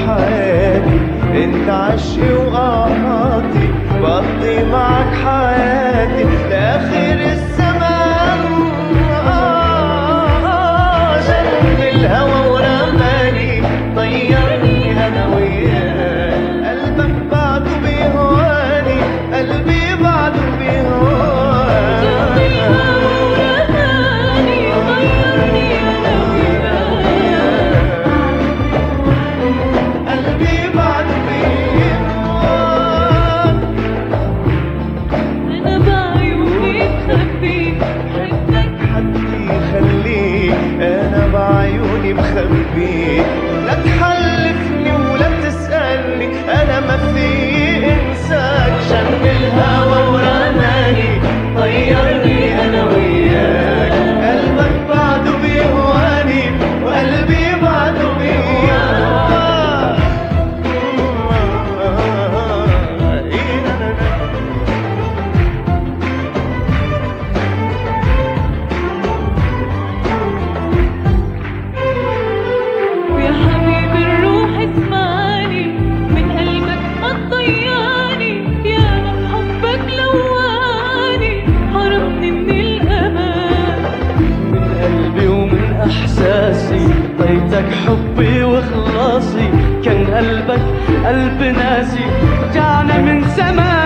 حياتي انت عشقي وقهاتي بقضي معك حياتي لاخر الزمان آه، شد الهوى ورماني طيرني انا وياك قلبك بعده بيهواني قلبي بعده بيهواني قلبي بعده بيهواني أنا بعيوني مخبيك حبك حد يخليك انا بعيوني مخبيك لا تحلفني ولا تسألني انا ما في انساك شم الهوى ورماني طيرني انا وياك قلبك بعده بيهواني وقلبي بعده بيهواك إيه لا لا لا. ويا حبيب الروح اسمعني من قلبك ما تضيعني يا من حبك لواني حرمني من الأمان من قلبي ومن احساسي ضيتك حبي وخلاصي كان قلبك قلب ناسي رجعنا من زمان